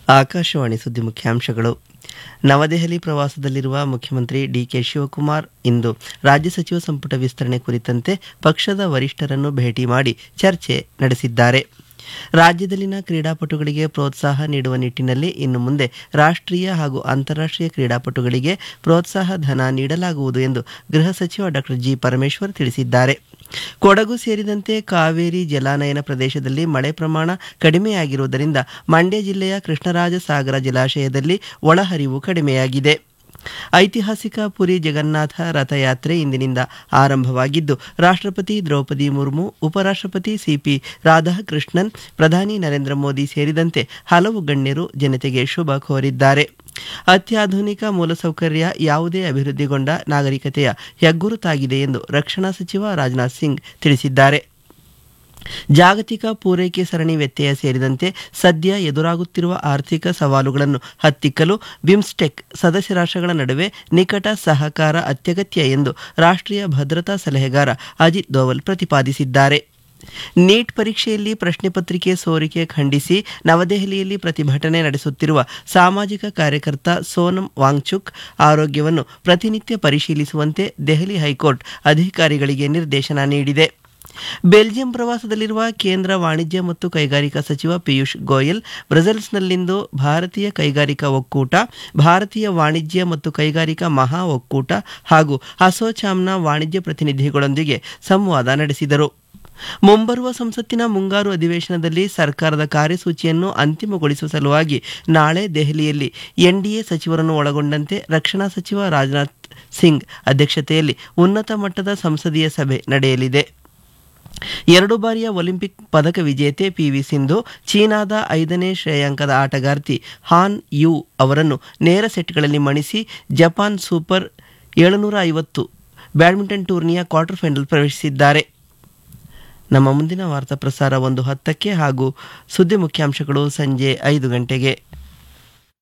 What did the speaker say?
ಆಕಾಶವಾಣಿ ಸುದ್ದಿ ಮುಖ್ಯಾಂಶಗಳು ನವದೆಹಲಿ ಪ್ರವಾಸದಲ್ಲಿರುವ ಮುಖ್ಯಮಂತ್ರಿ ಡಿಕೆ ಶಿವಕುಮಾರ್ ಇಂದು ರಾಜ್ಯ ಸಚಿವ ಸಂಪುಟ ವಿಸ್ತರಣೆ ಕುರಿತಂತೆ ಪಕ್ಷದ ವರಿಷ್ಠರನ್ನು ಭೇಟಿ ಮಾಡಿ ಚರ್ಚೆ ನಡೆಸಿದ್ದಾರೆ ರಾಜ್ಯದಲ್ಲಿನ ಕ್ರೀಡಾಪಟುಗಳಿಗೆ ಪ್ರೋತ್ಸಾಹ ನೀಡುವ ನಿಟ್ಟಿನಲ್ಲಿ ಇನ್ನು ಮುಂದೆ ರಾಷ್ಟ್ರೀಯ ಹಾಗೂ ಅಂತಾರಾಷ್ಟ್ರೀಯ ಕ್ರೀಡಾಪಟುಗಳಿಗೆ ಪ್ರೋತ್ಸಾಹ ಧನ ನೀಡಲಾಗುವುದು ಎಂದು ಗೃಹ ಸಚಿವ ಡಾಕ್ಟರ್ ಜಿ ಪರಮೇಶ್ವರ್ ತಿಳಿಸಿದ್ದಾರೆ ಕೊಡಗು ಸೇರಿದಂತೆ ಕಾವೇರಿ ಜಲಾನಯನ ಪ್ರದೇಶದಲ್ಲಿ ಮಳೆ ಪ್ರಮಾಣ ಕಡಿಮೆಯಾಗಿರುವುದರಿಂದ ಮಂಡ್ಯ ಜಿಲ್ಲೆಯ ಕೃಷ್ಣರಾಜ ಸಾಗರ ಜಲಾಶಯದಲ್ಲಿ ಒಳಹರಿವು ಕಡಿಮೆಯಾಗಿದೆ ಐತಿಹಾಸಿಕ ಪುರಿ ಜಗನ್ನಾಥ ರಥಯಾತ್ರೆ ಇಂದಿನಿಂದ ಆರಂಭವಾಗಿದ್ದು ರಾಷ್ಟ್ರಪತಿ ದ್ರೌಪದಿ ಮುರ್ಮು ಉಪರಾಷ್ಟ್ರಪತಿ ಸಿಪಿ ರಾಧಾಕೃಷ್ಣನ್ ಪ್ರಧಾನಿ ನರೇಂದ್ರ ಮೋದಿ ಸೇರಿದಂತೆ ಹಲವು ಗಣ್ಯರು ಜನತೆಗೆ ಶುಭ ಕೋರಿದ್ದಾರೆ ಅತ್ಯಾಧುನಿಕ ಮೂಲಸೌಕರ್ಯ ಯಾವುದೇ ಅಭಿವೃದ್ಧಿಗೊಂಡ ನಾಗರಿಕತೆಯ ಹೆಗ್ಗುರುತಾಗಿದೆ ಎಂದು ರಕ್ಷಣಾ ಸಚಿವ ರಾಜನಾಥ್ ಸಿಂಗ್ ತಿಳಿಸಿದ್ದಾರೆ ಜಾಗತಿಕ ಪೂರೈಕೆ ಸರಣಿ ವ್ಯತ್ಯಯ ಸೇರಿದಂತೆ ಸದ್ಯ ಎದುರಾಗುತ್ತಿರುವ ಆರ್ಥಿಕ ಸವಾಲುಗಳನ್ನು ಹತ್ತಿಕ್ಕಲು ಬಿಮ್ಸ್ಟೆಕ್ ಸದಸ್ಯ ರಾಷ್ಟ್ರಗಳ ನಡುವೆ ನಿಕಟ ಸಹಕಾರ ಅತ್ಯಗತ್ಯ ಎಂದು ರಾಷ್ಟ್ರೀಯ ಭದ್ರತಾ ಸಲಹೆಗಾರ ಅಜಿತ್ ದೋವಲ್ ಪ್ರತಿಪಾದಿಸಿದ್ದಾರೆ ನೀಟ್ ಪರೀಕ್ಷೆಯಲ್ಲಿ ಪ್ರಶ್ನೆ ಪತ್ರಿಕೆ ಸೋರಿಕೆ ಖಂಡಿಸಿ ನವದೆಹಲಿಯಲ್ಲಿ ಪ್ರತಿಭಟನೆ ನಡೆಸುತ್ತಿರುವ ಸಾಮಾಜಿಕ ಕಾರ್ಯಕರ್ತ ಸೋನಂ ವಾಂಗ್ಚುಕ್ ಆರೋಗ್ಯವನ್ನು ಪ್ರತಿನಿತ್ಯ ಪರಿಶೀಲಿಸುವಂತೆ ದೆಹಲಿ ಹೈಕೋರ್ಟ್ ಅಧಿಕಾರಿಗಳಿಗೆ ನಿರ್ದೇಶನ ನೀಡಿದೆ ಬೆಲ್ಜಿಯಂ ಪ್ರವಾಸದಲ್ಲಿರುವ ಕೇಂದ್ರ ವಾಣಿಜ್ಯ ಮತ್ತು ಕೈಗಾರಿಕಾ ಸಚಿವ ಪಿಯೂಷ್ ಗೋಯಲ್ ಬ್ರಸೆಲ್ಸ್ನಲ್ಲಿಂದು ಭಾರತೀಯ ಕೈಗಾರಿಕಾ ಒಕ್ಕೂಟ ಭಾರತೀಯ ವಾಣಿಜ್ಯ ಮತ್ತು ಕೈಗಾರಿಕಾ ಮಹಾ ಒಕ್ಕೂಟ ಹಾಗೂ ಅಸೋಚಾಮ್ನ ವಾಣಿಜ್ಯ ಪ್ರತಿನಿಧಿಗಳೊಂದಿಗೆ ಸಂವಾದ ನಡೆಸಿದರು ಮುಂಬರುವ ಸಂಸತ್ತಿನ ಮುಂಗಾರು ಅಧಿವೇಶನದಲ್ಲಿ ಸರ್ಕಾರದ ಕಾರ್ಯಸೂಚಿಯನ್ನು ಅಂತಿಮಗೊಳಿಸುವ ಸಲುವಾಗಿ ನಾಳೆ ದೆಹಲಿಯಲ್ಲಿ ಎನ್ಡಿಎ ಸಚಿವರನ್ನು ಒಳಗೊಂಡಂತೆ ರಕ್ಷಣಾ ಸಚಿವ ರಾಜನಾಥ್ ಸಿಂಗ್ ಅಧ್ಯಕ್ಷತೆಯಲ್ಲಿ ಉನ್ನತ ಮಟ್ಟದ ಸಂಸದೀಯ ಸಭೆ ನಡೆಯಲಿದೆ ಎರಡು ಬಾರಿಯ ಒಲಿಂಪಿಕ್ ಪದಕ ವಿಜೇತೆ ಪಿವಿ ಸಿಂಧು ಚೀನಾದ ಐದನೇ ಶ್ರೇಯಾಂಕದ ಆಟಗಾರ್ತಿ ಹಾನ್ ಯು ಅವರನ್ನು ನೇರ ಸೆಟ್ಗಳಲ್ಲಿ ಮಣಿಸಿ ಜಪಾನ್ ಸೂಪರ್ ಏಳುನೂರ ಐವತ್ತು ಬ್ಯಾಡ್ಮಿಂಟನ್ ಟೂರ್ನಿಯ ಕ್ವಾರ್ಟರ್ ಫೈನಲ್ ಪ್ರವೇಶಿಸಿದ್ದಾರೆ ನಮ್ಮ ಮುಂದಿನ ವಾರ್ತಾ ಪ್ರಸಾರ ಒಂದು ಹತ್ತಕ್ಕೆ ಹಾಗೂ ಸುದ್ದಿ ಮುಖ್ಯಾಂಶಗಳು ಸಂಜೆ ಐದು ಗಂಟೆಗೆ